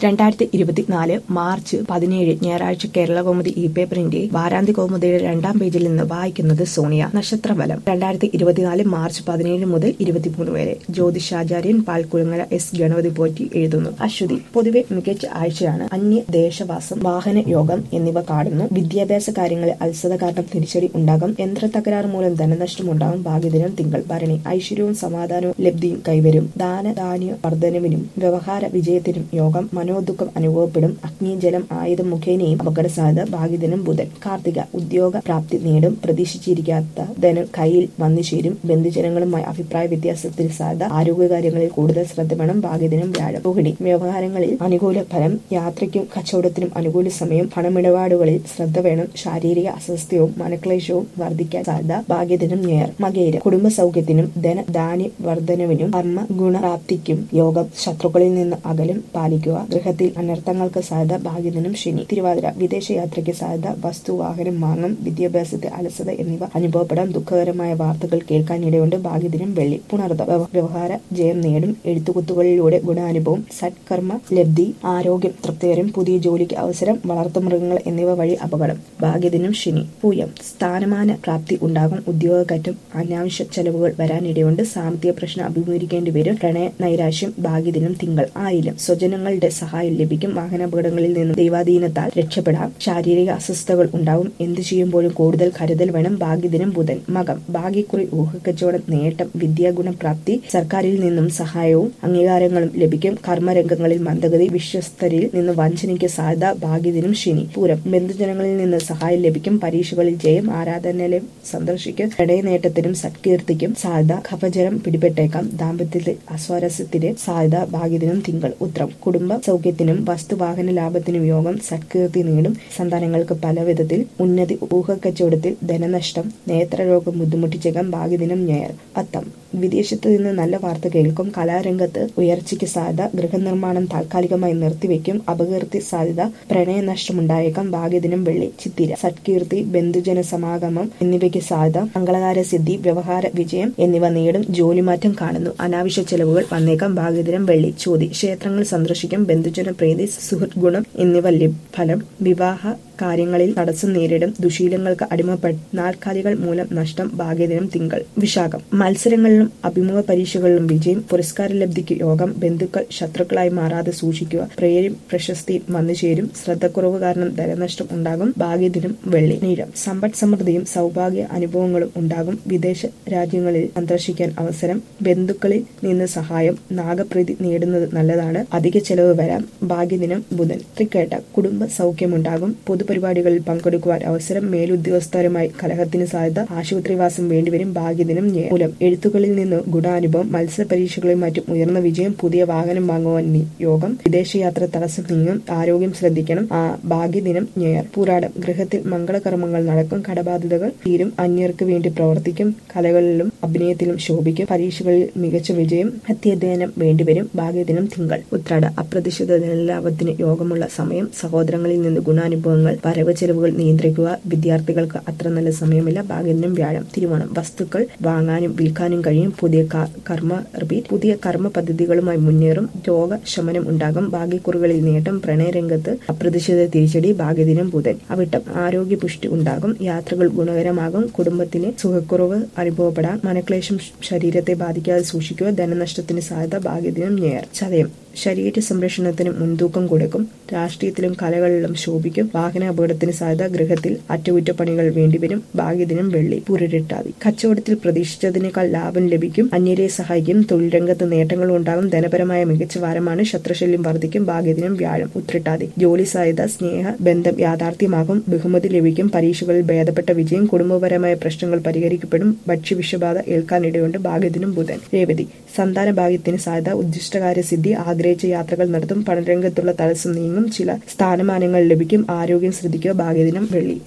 രണ്ടായിരത്തി ഇരുപത്തിനാല് മാർച്ച് പതിനേഴ് ഞായറാഴ്ച കേരള കൗമുദി ഇ പേപ്പറിന്റെ വാരാന്ത്യ കൗമുദിയുടെ രണ്ടാം പേജിൽ നിന്ന് വായിക്കുന്നത് സോണിയ നക്ഷത്രഫലം രണ്ടായിരത്തി ഇരുപത്തിനാല് മാർച്ച് പതിനേഴ് മുതൽ ഇരുപത്തിമൂന്ന് വരെ ജ്യോതിഷാചാര്യൻ പാൽക്കുളങ്ങര എസ് ഗണപതി പോറ്റി എഴുതുന്നു അശ്വതി പൊതുവെ മികച്ച ആഴ്ചയാണ് അന്യ ദേശവാസം വാഹന യോഗം എന്നിവ കാണുന്നു വിദ്യാഭ്യാസ കാര്യങ്ങളിൽ അത്സത കാരണം തിരിച്ചടി ഉണ്ടാകും യന്ത്ര തകരാറ് മൂലം ധനനഷ്ടം ഉണ്ടാകും ഭാഗ്യദിനം തിങ്കൾ ഭരണി ഐശ്വര്യവും സമാധാനവും ലബ്ധിയും കൈവരും ദാനധാന്യ വർധനവിനും വ്യവഹാര വിജയത്തിനും യോഗം മനോദുഃഖം അനുഭവപ്പെടും അഗ്നി ജലം ആയുധം മുഖേനയും അപകട സാധ്യത ഭാഗ്യദിനം ബുധൻ കാർത്തിക ഉദ്യോഗ പ്രാപ്തി നേടും പ്രതീക്ഷിച്ചിരിക്കാത്ത ധനം കയ്യിൽ വന്നു ചേരും ബന്ധുജനങ്ങളുമായി അഭിപ്രായ വ്യത്യാസത്തിൽ സാധ്യത ആരോഗ്യകാര്യങ്ങളിൽ കൂടുതൽ ശ്രദ്ധ വേണം ഭാഗ്യദിനം വ്യാഴം രോഹിണി വ്യവഹാരങ്ങളിൽ അനുകൂല ഫലം യാത്രയ്ക്കും കച്ചവടത്തിനും അനുകൂല സമയം പണമിടപാടുകളിൽ ശ്രദ്ധ വേണം ശാരീരിക അസ്വസ്ഥവും മനക്ലേശവും വർദ്ധിക്കാൻ സാധ്യത ഭാഗ്യദിനം ഞായർ മകേരം കുടുംബ സൗഖ്യത്തിനും ധന ധാന്യ വർധനവിനും കർമ്മ ഗുണപ്രാപ്തിക്കും യോഗം ശത്രുക്കളിൽ നിന്ന് അകലം പാലിക്കുക ഗൃഹത്തിൽ അനർത്ഥങ്ങൾക്ക് സാധ്യത ഭാഗ്യദിനം ശനി തിരുവാതിര വിദേശയാത്രയ്ക്ക് സാധ്യത വസ്തു വാഹനം വാങ്ങും വിദ്യാഭ്യാസത്തെ അലസത എന്നിവ അനുഭവപ്പെടാൻ ദുഃഖകരമായ വാർത്തകൾ കേൾക്കാനിടയുണ്ട് ഭാഗ്യദിനം വെള്ളി പുണർദം വ്യവ- വ്യവഹാര ജയം നേടും എഴുത്തുകുത്തുകളിലൂടെ ഗുണാനുഭവം സത്കർമ്മ ലബ്ധി ആരോഗ്യം തൃപ്തികരം പുതിയ ജോലിക്ക് അവസരം വളർത്തുമൃഗങ്ങൾ എന്നിവ വഴി അപകടം ഭാഗ്യദിനം ശനി പൂയം സ്ഥാനമാന പ്രാപ്തി ഉണ്ടാകും ഉദ്യോഗക്കറ്റം അനാവശ്യ ചെലവുകൾ വരാനിടയുണ്ട് സാമ്പത്തിക പ്രശ്നം അഭിമുഖീകരിക്കേണ്ടി വരും പ്രണയ നൈരാശ്യം ഭാഗ്യദിനം തിങ്കൾ ആയില്യം സ്വജനങ്ങളുടെ സഹായം ലഭിക്കും വാഹനാപകടങ്ങളിൽ നിന്നും ദൈവാധീനത്താൽ രക്ഷപ്പെടാം ശാരീരിക അസ്വസ്ഥതകൾ ഉണ്ടാവും എന്തു ചെയ്യുമ്പോഴും കൂടുതൽ കരുതൽ വേണം ഭാഗ്യദിനം ബുധൻ മകം ഭാഗ്യക്കുറി ഊഹക്കച്ചവടം നേട്ടം വിദ്യാഗുണ പ്രാപ്തി സർക്കാരിൽ നിന്നും സഹായവും അംഗീകാരങ്ങളും ലഭിക്കും കർമ്മരംഗങ്ങളിൽ മന്ദഗതി വിശ്വസ്തരിൽ നിന്ന് വഞ്ചനയ്ക്ക് സാധ്യത ഭാഗ്യദിനം ശനി പൂരം ബന്ധുജനങ്ങളിൽ നിന്ന് സഹായം ലഭിക്കും പരീക്ഷകളിൽ ജയം ആരാധനാലയം സന്ദർശിക്കും പ്രണയ നേട്ടത്തിനും സത്കീർത്തിക്കും സാധ്യത കഫജരം പിടിപെട്ടേക്കാം ദാമ്പത്യത്തിൽ അസ്വാരസ്യത്തിന് സാധ്യത ഭാഗ്യദിനം തിങ്കൾ ഉത്രം കുടുംബ സൗഖ്യത്തിനും വസ്തുവാഹന ലാഭത്തിനും യോഗം സത്കീർത്തി നേടും സന്താനങ്ങൾക്ക് പല വിധത്തിൽ ഉന്നതി ഊഹക്കച്ചവടത്തിൽ ധനനഷ്ടം നേത്രരോഗം ബുദ്ധിമുട്ടിച്ചേക്കാം ഭാഗ്യദിനം ഞായർ അത്തം വിദേശത്ത് നിന്ന് നല്ല വാർത്ത കേൾക്കും കലാരംഗത്ത് ഉയർച്ചയ്ക്ക് സാധ്യത ഗൃഹനിർമ്മാണം താൽക്കാലികമായി നിർത്തിവെക്കും അപകീർത്തി സാധ്യത പ്രണയനഷ്ടമുണ്ടായേക്കാം ഭാഗ്യദിനം വെള്ളി ചിത്തിര സത്കീർത്തി ബന്ധുജന സമാഗമം എന്നിവയ്ക്ക് സാധ്യത മംഗളകാര സിദ്ധി വ്യവഹാര വിജയം എന്നിവ നേടും ജോലിമാറ്റം കാണുന്നു അനാവശ്യ ചെലവുകൾ വന്നേക്കാം ഭാഗ്യദിനം വെള്ളി ചോതി ക്ഷേത്രങ്ങൾ സന്ദർശിക്കും ബന്ധുജന പ്രീതി സുഹൃത് ഗുണം എന്നിവ ലഭ്- ഫലം വിവാഹ കാര്യങ്ങളിൽ തടസ്സം നേരിടും ദുശീലങ്ങൾക്ക് അടിമപ്പെട്ട് നാൽക്കാലികൾ മൂലം നഷ്ടം ഭാഗ്യദിനം തിങ്കൾ വിശാഖം മത്സരങ്ങളിലും അഭിമുഖ പരീക്ഷകളിലും വിജയം പുരസ്കാര ലബ്ധിക്ക് യോഗം ബന്ധുക്കൾ ശത്രുക്കളായി മാറാതെ സൂക്ഷിക്കുക പ്രേരും പ്രശസ്തിയും വന്നു ചേരും ശ്രദ്ധക്കുറവ് കാരണം ധനനഷ്ടം ഉണ്ടാകും ഭാഗ്യദിനം വെള്ളി നീരം സമ്പദ് സമൃദ്ധിയും സൗഭാഗ്യ അനുഭവങ്ങളും ഉണ്ടാകും വിദേശ രാജ്യങ്ങളിൽ സന്ദർശിക്കാൻ അവസരം ബന്ധുക്കളിൽ നിന്ന് സഹായം നാഗപ്രീതി നേടുന്നത് നല്ലതാണ് അധിക ചെലവ് വരാം ഭാഗ്യദിനം ബുധൻ തൃക്കേട്ട കുടുംബ സൗഖ്യമുണ്ടാകും പൊതുപരിപാടികളിൽ പങ്കെടുക്കുവാൻ അവസരം മേലുദ്യോഗസ്ഥരുമായി കലഹത്തിന് സാധ്യത ആശുപത്രിവാസം വേണ്ടിവരും ഭാഗ്യദിനം ഞേ- മൂലം എഴുത്തുകളിൽ നിന്ന് ഗുണാനുഭവം മത്സര പരീക്ഷകളിൽ മറ്റും ഉയർന്ന വിജയം പുതിയ വാഹനം വാങ്ങുവാൻ നി- യോഗം വിദേശയാത്ര തടസ്സം നീങ്ങും ആരോഗ്യം ശ്രദ്ധിക്കണം ആ ഭാഗ്യദിനം ഞെയർ പൂരാടം ഗൃഹത്തിൽ മംഗളകർമ്മങ്ങൾ നടക്കും കടബാധ്യതകൾ തീരും അന്യർക്ക് വേണ്ടി പ്രവർത്തിക്കും കലകളിലും അഭിനയത്തിലും ശോഭിക്കും പരീക്ഷകളിൽ മികച്ച വിജയം അത്യധ്യയനം വേണ്ടിവരും ഭാഗ്യദിനം തിങ്കൾ ഉത്രാട അപ്രതീക്ഷിത ധനലാഭത്തിന് യോഗമുള്ള സമയം സഹോദരങ്ങളിൽ നിന്ന് ഗുണാനുഭവങ്ങൾ വരവ് ചെലവുകൾ നിയന്ത്രിക്കുക വിദ്യാർത്ഥികൾക്ക് അത്ര നല്ല സമയമില്ല ഭാഗ്യദിനം വ്യാഴം തിരുവോണം വസ്തുക്കൾ വാങ്ങാനും വിൽക്കാനും കഴിയും പുതിയ ക- കർമ്മ റിപ്പീറ്റ് പുതിയ കർമ്മ പദ്ധതികളുമായി മുന്നേറും രോഗശമനം ഉണ്ടാകും ഭാഗ്യക്കുറികളിൽ നേട്ടം പ്രണയരംഗത്ത് അപ്രതീക്ഷിത തിരിച്ചടി ഭാഗ്യദിനം ബുധൻ അവിട്ടം ആരോഗ്യ പുഷ്ടി ഉണ്ടാകും യാത്രകൾ ഗുണകരമാകും കുടുംബത്തിന് സുഖക്കുറവ് അനുഭവപ്പെടാം മനക്ലേശം ശരീരത്തെ ബാധിക്കാതെ സൂക്ഷിക്കുക ധനനഷ്ടത്തിന് സാധ്യത ഭാഗ്യദിനം ഞെയർ ചതയം ശരീര സംരക്ഷണത്തിന് മുൻതൂക്കം കൊടുക്കും രാഷ്ട്രീയത്തിലും കലകളിലും ശോഭിക്കും വാഹന അപകടത്തിന് സാധ്യത ഗൃഹത്തിൽ അറ്റകുറ്റപ്പണികൾ വേണ്ടിവരും ഭാഗ്യദിനം വെള്ളി പുരരിട്ടാതി കച്ചവടത്തിൽ പ്രതീക്ഷിച്ചതിനേക്കാൾ ലാഭം ലഭിക്കും അന്യരെ സഹായിക്കും തൊഴിൽ രംഗത്ത് നേട്ടങ്ങൾ ഉണ്ടാകും ധനപരമായ മികച്ച വാരമാണ് ശത്രുശല്യം വർദ്ധിക്കും ഭാഗ്യദിനം വ്യാഴം ഉത്രട്ടാതി ജോലി സാധ്യത സ്നേഹ ബന്ധം യാഥാർത്ഥ്യമാകും ബഹുമതി ലഭിക്കും പരീക്ഷകളിൽ ഭേദപ്പെട്ട വിജയം കുടുംബപരമായ പ്രശ്നങ്ങൾ പരിഹരിക്കപ്പെടും ഭക്ഷ്യവിഷബാധ ഏൽക്കാനിടയുണ്ട് ഭാഗ്യദിനം ബുധൻ രേവതി സന്താന ഭാഗ്യത്തിന് സാധ്യത ഉദ്ദിഷ്ടകാര്യ സിദ്ധി ആഗ്രഹിച്ച യാത്രകൾ നടത്തും പണരംഗത്തുള്ള തടസ്സം നീങ്ങും ചില സ്ഥാനമാനങ്ങൾ ലഭിക്കും ആരോഗ്യം ശ്രദ്ധിക്കുക ഭാഗ്യദിനം വെള്ളി